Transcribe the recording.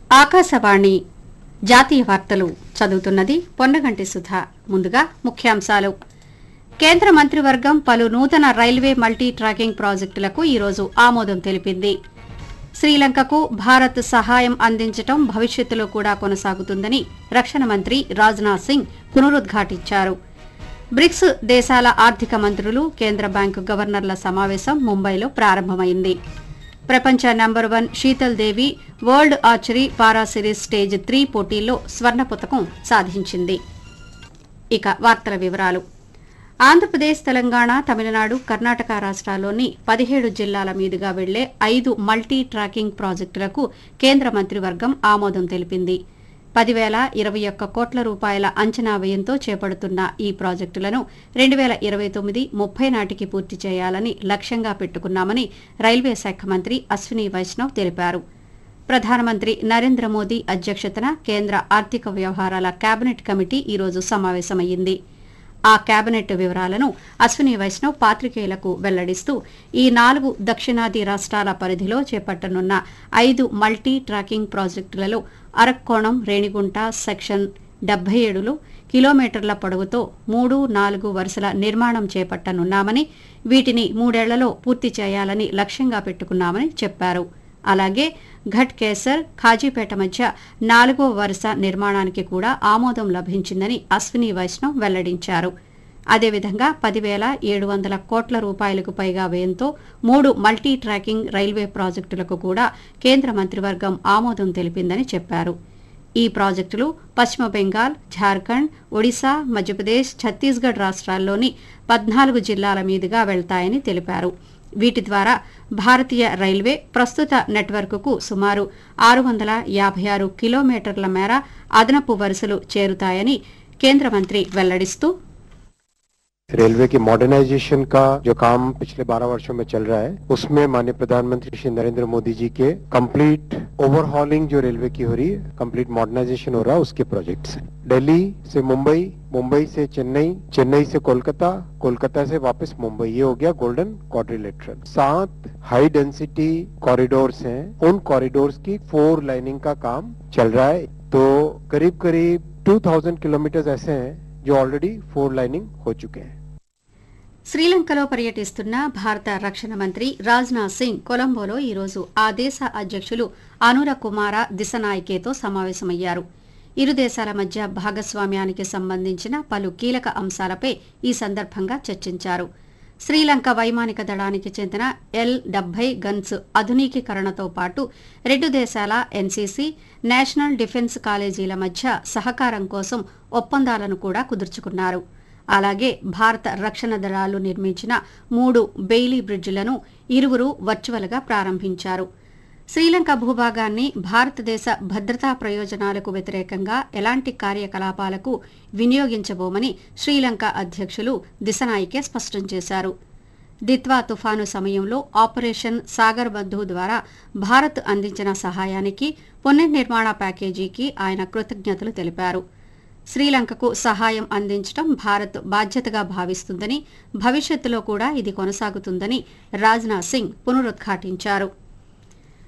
ఆకాశవాణి జాతీయ వార్తలు చదువుతున్నది పొన్నగంటి సుధ ముందుగా ముఖ్యాంశాలు కేంద్ర మంత్రివర్గం పలు నూతన రైల్వే మల్టీ ట్రాకింగ్ ప్రాజెక్టులకు ఈరోజు ఆమోదం తెలిపింది శ్రీలంకకు భారత్ సహాయం అందించటం భవిష్యత్తులో కూడా కొనసాగుతుందని రక్షణ మంత్రి రాజ్నాథ్ సింగ్ పునరుద్ఘాటించారు బ్రిక్స్ దేశాల ఆర్థిక మంత్రులు కేంద్ర బ్యాంకు గవర్నర్ల సమావేశం ముంబైలో ప్రారంభమైంది ప్రపంచ number one Sheetal Devi world archery para series stage three పోటీల్లో స్వర్ణ పతకం సాధించింది ఇక వార్తల వివరాలు ఆంధ్రప్రదేశ్ తెలంగాణ తమిళనాడు కర్ణాటక రాష్ట్రాల్లోని పదిహేడు జిల్లాల మీదుగా వెళ్లే ఐదు మల్టీ ట్రాకింగ్ ప్రాజెక్టులకు కేంద్ర మంత్రివర్గం ఆమోదం తెలిపింది పదివేల ఇరవై ఒక్క కోట్ల రూపాయల అంచనా వ్యయంతో చేపడుతున్న ఈ ప్రాజెక్టులను రెండు వేల ఇరవై తొమ్మిది ముప్పై నాటికి పూర్తి చేయాలని లక్ష్యంగా పెట్టుకున్నామని రైల్వే శాఖ మంత్రి అశ్విని వైష్ణవ్ తెలిపారు ప్రధానమంత్రి నరేంద్ర మోదీ అధ్యక్షతన కేంద్ర ఆర్థిక వ్యవహారాల కేబినెట్ కమిటీ ఈరోజు సమావేశమైంది ఆ కేబినెట్ వివరాలను అశ్విని వైష్ణవ్ పాత్రికేయులకు వెల్లడిస్తూ ఈ నాలుగు దక్షిణాది రాష్ట్రాల పరిధిలో చేపట్టనున్న ఐదు మల్టీ ట్రాకింగ్ ప్రాజెక్టులలో అరక్కోణం రేణిగుంట సెక్షన్ డెబ్బై ఏడులో కిలోమీటర్ల పొడవుతో మూడు నాలుగు వరుసల నిర్మాణం చేపట్టనున్నామని వీటిని మూడేళ్లలో పూర్తి చేయాలని లక్ష్యంగా పెట్టుకున్నామని చెప్పారు అలాగే ఘట్ కేసర్ ఖాజీపేట మధ్య నాలుగో వరుస నిర్మాణానికి కూడా ఆమోదం లభించిందని అశ్విని వైష్ణవ్ వెల్లడించారు అదేవిధంగా పదివేల ఏడు వందల కోట్ల రూపాయలకు పైగా వ్యయంతో మూడు మల్టీ ట్రాకింగ్ రైల్వే ప్రాజెక్టులకు కూడా కేంద్ర మంత్రివర్గం ఆమోదం తెలిపిందని చెప్పారు ఈ ప్రాజెక్టులు పశ్చిమ బెంగాల్ ఝార్ఖండ్ ఒడిశా మధ్యప్రదేశ్ ఛత్తీస్గఢ్ రాష్ట్రాల్లోని పద్నాలుగు జిల్లాల మీదుగా వెళ్తాయని తెలిపారు వీటి ద్వారా భారతీయ రైల్వే ప్రస్తుత నెట్వర్క్కు సుమారు ఆరు వందల యాభై ఆరు కిలోమీటర్ల మేర అదనపు వరుసలు చేరుతాయని కేంద్ర మంత్రి వెల్లడిస్తూ रेलवे की मॉडर्नाइजेशन का जो काम पिछले 12 वर्षों में चल रहा है उसमें माननीय प्रधानमंत्री श्री नरेंद्र मोदी जी के कंप्लीट ओवरहॉलिंग जो रेलवे की हो रही है कंप्लीट मॉडर्नाइजेशन हो रहा है उसके प्रोजेक्ट्स हैं दिल्ली से मुंबई मुंबई से चेन्नई चेन्नई से कोलकाता कोलकाता से वापस मुंबई ये हो गया गोल्डन क्वाड्रिलेटरल सात हाई डेंसिटी कॉरिडोर्स हैं उन कॉरिडोर्स की फोर लाइनिंग का काम चल रहा है तो करीब करीब 2000 किलोमीटर ऐसे हैं जो ऑलरेडी फोर लाइनिंग हो चुके हैं శ్రీలంకలో పర్యటిస్తున్న భారత రక్షణ మంత్రి రాజ్నాథ్ సింగ్ కొలంబోలో ఈరోజు ఆ దేశ అధ్యక్షులు అనుర కుమార దిశనాయకేతో సమావేశమయ్యారు ఇరు దేశాల మధ్య భాగస్వామ్యానికి సంబంధించిన పలు కీలక అంశాలపై ఈ సందర్భంగా చర్చించారు శ్రీలంక వైమానిక దళానికి చెందిన ఎల్ డెబ్బై గన్స్ ఆధునికీకరణతో పాటు రెండు దేశాల ఎన్సీసీ నేషనల్ డిఫెన్స్ కాలేజీల మధ్య సహకారం కోసం ఒప్పందాలను కూడా కుదుర్చుకున్నారు అలాగే భారత రక్షణ దళాలు నిర్మించిన మూడు బెయిలీ బ్రిడ్జిలను ఇరువురు వర్చువల్గా ప్రారంభించారు శ్రీలంక భూభాగాన్ని భారతదేశ భద్రతా ప్రయోజనాలకు వ్యతిరేకంగా ఎలాంటి కార్యకలాపాలకు వినియోగించబోమని శ్రీలంక అధ్యక్షులు దిశనాయికే స్పష్టం చేశారు దిత్వా తుఫాను సమయంలో ఆపరేషన్ సాగర్ బంధు ద్వారా భారత్ అందించిన సహాయానికి పునర్నిర్మాణ ప్యాకేజీకి ఆయన కృతజ్ఞతలు తెలిపారు శ్రీలంకకు సహాయం అందించడం భారత్ బాధ్యతగా భావిస్తుందని భవిష్యత్తులో కూడా ఇది కొనసాగుతుందని రాజ్నాథ్ సింగ్ పునరుద్ఘాటించారు